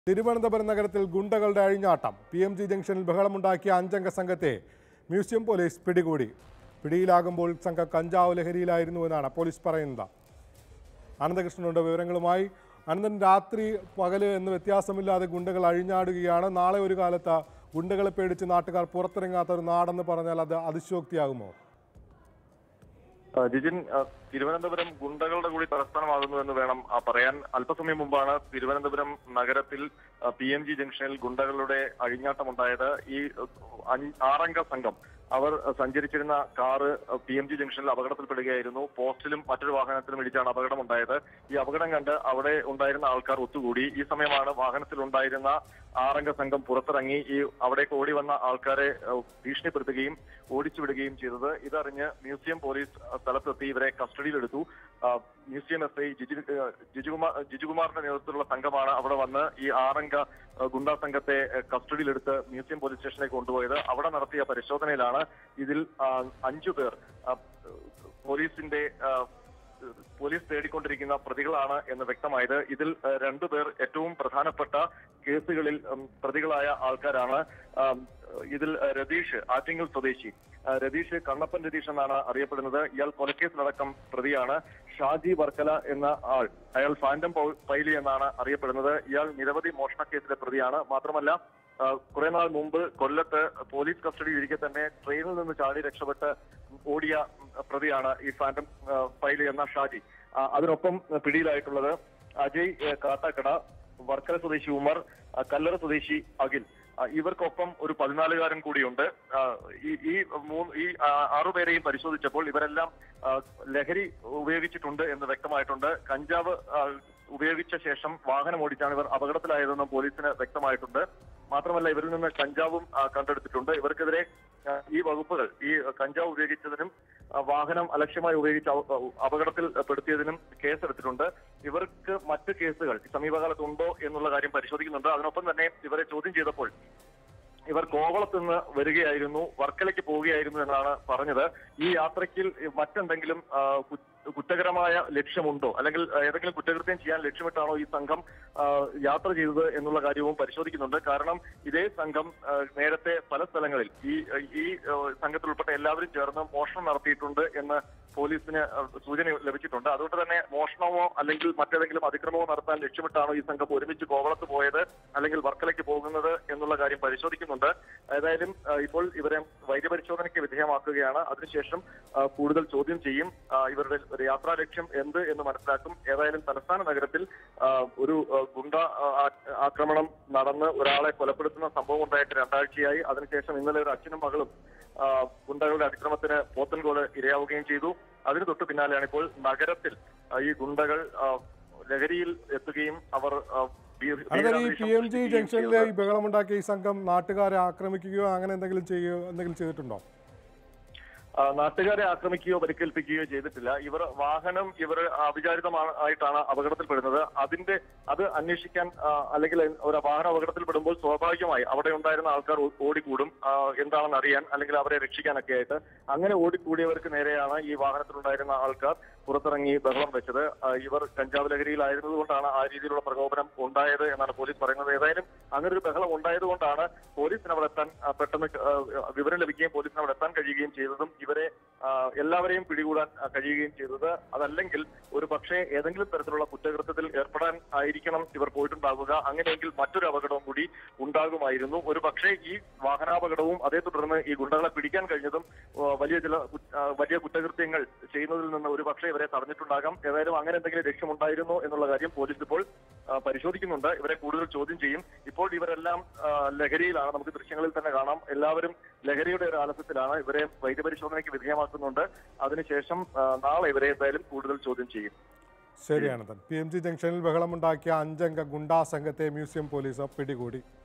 തിരുവനന്തപുരം നഗരത്തിൽ ഗുണ്ടകളുടെ അഴിഞ്ഞാട്ടം പി എം ജി ജംഗ്ഷനിൽ ബഹളമുണ്ടാക്കിയ അഞ്ചംഗ സംഘത്തെ മ്യൂസിയം പോലീസ് പിടികൂടി പിടിയിലാകുമ്പോൾ സംഘം കഞ്ചാവ് ലഹരിയിലായിരുന്നുവെന്നാണ് പോലീസ് പറയുന്നത് അനന്തകൃഷ്ണനുണ്ട് വിവരങ്ങളുമായി അനന്തൻ രാത്രി പകല് എന്ന് വ്യത്യാസമില്ലാതെ ഗുണ്ടകൾ അഴിഞ്ഞാടുകയാണ് നാളെ ഒരു കാലത്ത് ഗുണ്ടകളെ പേടിച്ച് നാട്ടുകാർ പുറത്തിറങ്ങാത്ത ഒരു നാടെന്ന് പറഞ്ഞാൽ അത് അതിശോക്തിയാകുമോ ആ, ജിജിൻ ആ, തിരുവനന്തപുരം ഗുണ്ടകളുടെ കൂടി തലസ്ഥാനമാകുന്നു എന്ന് വേണം ആ, പറയാൻ അല്പസമയം മുമ്പാണ് തിരുവനന്തപുരം നഗരത്തിൽ പി എം ജി ജംഗ്ഷനിൽ ഗുണ്ടകളുടെ അഴിഞ്ഞാട്ടമുണ്ടായത് ഈ ആ, അഞ്ച്- ആറംഗ സംഘം അവർ ആ, സഞ്ചരിച്ചിരുന്ന കാറ് പി എം ജി ജംഗ്ഷനിൽ അപകടത്തിൽപ്പെടുകയായിരുന്നു പോസ്റ്റിലും മറ്റൊരു വാഹനത്തിലും ഇടിച്ചാണ് അപകടമുണ്ടായത് ഈ അപകടം കണ്ട് അവിടെ ഉണ്ടായിരുന്ന ആൾക്കാർ ഒത്തുകൂടി ഈ സമയമാണ് വാഹനത്തിലുണ്ടായിരുന്ന ആറംഗ സംഘം പുറത്തിറങ്ങി ഈ അവിടേക്ക് ഓടി വന്ന ആൾക്കാരെ ആ, ഭീഷണിപ്പെടുത്തുകയും ഓടിച്ചുവിടുകയും ചെയ്തത് ഇതറിഞ്ഞ് മ്യൂസിയം പോലീസ് ആ, സ്ഥലത്തെത്തി ഇവരെ കസ്റ്റഡിയിലെടുത്തു ആ, മ്യൂസിയം എസ് ഐ ജിജു ആ, ജിജുകുമാർ ജിജുകുമാറിന്റെ നേതൃത്വത്തിലുള്ള സംഘമാണ് അവിടെ വന്ന് ഈ ആറംഗ ആ, ഗുണ്ടാ സംഘത്തെ ആ, കസ്റ്റഡിയിലെടുത്ത് മ്യൂസിയം പോലീസ് സ്റ്റേഷനിലേക്ക് കൊണ്ടുപോയത് അവിടെ നടത്തിയ പരിശോധനയിലാണ് ഇതിൽ ആ, അഞ്ചു പേർ ആ, പോലീസിന്റെ ആ, പോലീസ് തേടിക്കൊണ്ടിരിക്കുന്ന പ്രതികളാണ് എന്ന് വ്യക്തമായത് ഇതിൽ ആ, രണ്ടുപേർ ഏറ്റവും പ്രധാനപ്പെട്ട കേസുകളിൽ ഉം, പ്രതികളായ ആൾക്കാരാണ് ആം, ഇതിൽ ആ, രതീഷ് ആറ്റിങ്ങൽ സ്വദേശി ആ, രതീഷ് കണ്ണപ്പൻ രതീഷ് എന്നാണ് അറിയപ്പെടുന്നത് ഇയാൾ കൊലക്കേസിലടക്കം പ്രതിയാണ് ഷാജി വർക്കല എന്ന ആൾ അയാൾ ഫാൻഡം പൗ- പൈലി എന്നാണ് അറിയപ്പെടുന്നത് ഇയാൾ നിരവധി മോഷണ കേസിലെ പ്രതിയാണ് മാത്രമല്ല ആ, കുറെ നാൾ മുമ്പ് കൊല്ലത്ത് പോലീസ് കസ്റ്റഡിയിൽ ഇരിക്കെ തന്നെ ട്രെയിനിൽ നിന്ന് ചാടി രക്ഷപ്പെട്ട് ഓടിയ ഉം, പ്രതിയാണ് ഈ ഫാൻഡം ആ, പൈലി എന്ന ഷാജി ആ, അതിനൊപ്പം പിടിയിലായിട്ടുള്ളത് അജയ് ഏ, കാട്ടാക്കട വർക്കല സ്വദേശി ഉമർ ആ, കല്ലറ സ്വദേശി അഖിൽ ആ, ഇവർക്കൊപ്പം ഒരു പതിനാലുകാരൻ കൂടിയുണ്ട് ആ, ഈ ഈ മൂന്ന് ഈ ആ, ആറുപേരെയും പരിശോധിച്ചപ്പോൾ ഇവരെല്ലാം ആ, ലഹരി ഉപയോഗിച്ചിട്ടുണ്ട് എന്ന് വ്യക്തമായിട്ടുണ്ട് കഞ്ചാവ് ആ, ഉപയോഗിച്ച ശേഷം വാഹനം ഓടിച്ചാണ് ഇവർ അപകടത്തിലായതെന്നും പോലീസിന് വ്യക്തമായിട്ടുണ്ട് മാത്രമല്ല ഇവരിൽ നിന്ന് കഞ്ചാവും ആ, കണ്ടെടുത്തിട്ടുണ്ട് ഇവർക്കെതിരെ ആ, ഈ വകുപ്പുകൾ ഈ കഞ്ചാവ് ഉപയോഗിച്ചതിനും ആ, വാഹനം അലക്ഷ്യമായി ഉപയോഗിച്ച് അവ- അപകടത്തിൽ പെടുത്തിയതിനും കേസെടുത്തിട്ടുണ്ട് ഇവർക്ക് മറ്റ് കേസുകൾ സമീപകാലത്ത് ഉണ്ടോ എന്നുള്ള കാര്യം പരിശോധിക്കുന്നുണ്ട് അതിനൊപ്പം തന്നെ ഇവരെ ചോദ്യം ചെയ്തപ്പോൾ ഇവർ കോവളത്ത് നിന്ന് വരികയായിരുന്നു വർക്കലയ്ക്ക് പോവുകയായിരുന്നു എന്നാണ് പറഞ്ഞത് ഈ യാത്രയ്ക്ക് മറ്റെന്തെങ്കിലും ആ, കു- കുറ്റകരമായ ലക്ഷ്യമുണ്ടോ അല്ലെങ്കിൽ ആ, ഏതെങ്കിലും കുറ്റകൃത്യം ചെയ്യാൻ ലക്ഷ്യമിട്ടാണോ ഈ സംഘം ആ, യാത്ര ചെയ്തത് എന്നുള്ള കാര്യവും പരിശോധിക്കുന്നുണ്ട് കാരണം ഇതേ സംഘം ആ, നേരത്തെ പല സ്ഥലങ്ങളിൽ ഈ ഈ ആ, സംഘത്തിൽ ഉൾപ്പെട്ട എല്ലാവരും ചേർന്ന് മോഷണം നടത്തിയിട്ടുണ്ട് എന്ന് പോലീസിന് ആ, സൂചന ലഭിച്ചിട്ടുണ്ട് അതുകൊണ്ട് തന്നെ മോഷണമോ അല്ലെങ്കിൽ മറ്റേതെങ്കിലും അതിക്രമമോ നടത്താൻ ലക്ഷ്യമിട്ടാണോ ഈ സംഘം ഒരുമിച്ച് കോവളത്ത് പോയത് അല്ലെങ്കിൽ വർക്കലയ്ക്ക് പോകുന്നത് എന്നുള്ള കാര്യം പരിശോധിക്കുന്നുണ്ട് ഏതായാലും ആ, ഇപ്പോൾ ഇവരെ വൈദ്യപരിശോധനയ്ക്ക് വിധേയമാക്കുകയാണ് അതിനുശേഷം ആ, കൂടുതൽ ചോദ്യം ചെയ്യും ആ, ഇവരുടെ ഒരു യാത്രാ ലക്ഷ്യം എന്ത് എന്ന് മനസ്സിലാക്കും ഏതായാലും തലസ്ഥാന നഗരത്തിൽ ആ, ഒരു ആ, ഗുണ്ട ആ, ആ- ആക്രമണം നടന്ന് ഒരാളെ കൊലപ്പെടുത്തുന്ന സംഭവം ഉണ്ടായിട്ട് രണ്ടാഴ്ചയായി അതിനുശേഷം ഇന്നലെ ഒരു അച്ഛനും മകളും ആ, ഗുണ്ടകളുടെ അതിക്രമത്തിന് പോത്തൻകോട് ഇരയാവുകയും ചെയ്തു അതിന് തൊട്ട് പിന്നാലെയാണ് ഇപ്പോൾ നഗരത്തിൽ ആ, ഈ ഗുണ്ടകൾ ആ, ലഹരിയിൽ എത്തുകയും അവർ ആ, ഭീ- അനന്തൻ ഈ ഭീകരാന്തരീക്ഷം പി എം ജി സൃഷ്ടിക്കുകയും ജംഗ്ഷനിലെ ചെയ്തത്. ഈ ബഹളമുണ്ടാക്കിയ ഈ സംഘം നാട്ടുകാരെ ആക്രമിക്കുകയോ അങ്ങനെ എന്തെങ്കിലും ചെയ്യുകയോ എന്തെങ്കിലും ചെയ്തിട്ടുണ്ടോ ആ, നാട്ടുകാരെ ആക്രമിക്കുകയോ പരിക്കേൽപ്പിക്കുകയോ ചെയ്തിട്ടില്ല ഇവർ വാഹനം ഇവർ അവിചാരിതമായിട്ടാണ് അപകടത്തിൽപ്പെടുന്നത് അതിന്റെ അത് അന്വേഷിക്കാൻ ആ, അല്ലെങ്കിൽ ഒരു വാഹനം അപകടത്തിൽപ്പെടുമ്പോൾ സ്വാഭാവികമായി അവിടെ ഉണ്ടായിരുന്ന ആൾക്കാർ ഓ- ഓടിക്കൂടും ആ, എന്താണെന്ന് അറിയാൻ അല്ലെങ്കിൽ അവരെ രക്ഷിക്കാനൊക്കെ ആയിട്ട് അങ്ങനെ ഓടിക്കൂടിയവർക്ക് നേരെയാണ് ഈ വാഹനത്തിലുണ്ടായിരുന്ന ആൾക്കാർ പുറത്തിറങ്ങി ബഹളം വെച്ചത് ആ, ഇവർ കഞ്ചാവ് ലഹരിയിലായിരുന്നത് കൊണ്ടാണ് ആ രീതിയിലുള്ള പ്രകോപനം ഉണ്ടായത് എന്നാണ് പോലീസ് പറയുന്നത് ഏതായാലും അങ്ങനെ ഒരു ബഹളം ഉണ്ടായതുകൊണ്ടാണ് പോലീസിന് അവിടെ എത്താൻ ആ, പെട്ടെന്ന് ആ, വിവരം ലഭിക്കുകയും പോലീസിന് അവിടെ എത്താൻ കഴിയുകയും ചെയ്തതും ഇവരെ ആ, എല്ലാവരെയും പിടികൂടാൻ ആ, കഴിയുകയും ചെയ്തത് അതല്ലെങ്കിൽ ഒരു പക്ഷേ ഏതെങ്കിലും തരത്തിലുള്ള കുറ്റകൃത്യത്തിൽ ഏർപ്പെടാൻ ആയിരിക്കണം ഇവർ പോയിട്ടുണ്ടാകുക അങ്ങനെയെങ്കിൽ മറ്റൊരു അപകടവും കൂടി ഉണ്ടാകുമായിരുന്നു ഒരു പക്ഷേ ഈ വാഹനാപകടവും അതേ തുടർന്ന് ഈ ഗുണ്ടകളെ പിടിക്കാൻ കഴിഞ്ഞതും ആ, വലിയ ചില കു- ആ, വലിയ കുറ്റകൃത്യങ്ങൾ ചെയ്യുന്നതിൽ നിന്ന് ഒരു പക്ഷേ ഇവരെ തടഞ്ഞിട്ടുണ്ടാകാം ഏതായാലും അങ്ങനെ എന്തെങ്കിലും ലക്ഷ്യമുണ്ടായിരുന്നോ എന്നുള്ള കാര്യം പോലീസ് ഇപ്പോൾ ആ, പരിശോധിക്കുന്നുണ്ട് ഇവരെ കൂടുതൽ ചോദ്യം ചെയ്യും ഇപ്പോൾ ഇവരെല്ലാം ആ, ലഹരിയിലാണ് നമുക്ക് ദൃശ്യങ്ങളിൽ തന്നെ കാണാം എല്ലാവരും ലഹരിയുടെ ഒരു ആലസ്യത്തിലാണ് ഇവരെ വൈദ്യപരിശോധനയ്ക്ക് വിധേയമാക്കുന്നുണ്ട് അതിനുശേഷം ആ, നാളെ ഇവരെ എന്തായാലും കൂടുതൽ ചോദ്യം ചെയ്യും ശരിയാണ് പി എം ജി ജംഗ്ഷനിൽ ബഹളമുണ്ടാക്കിയ അഞ്ചംഗ ഗുണ്ടാ സംഘത്തെ മ്യൂസിയം പോലീസ് പിടികൂടി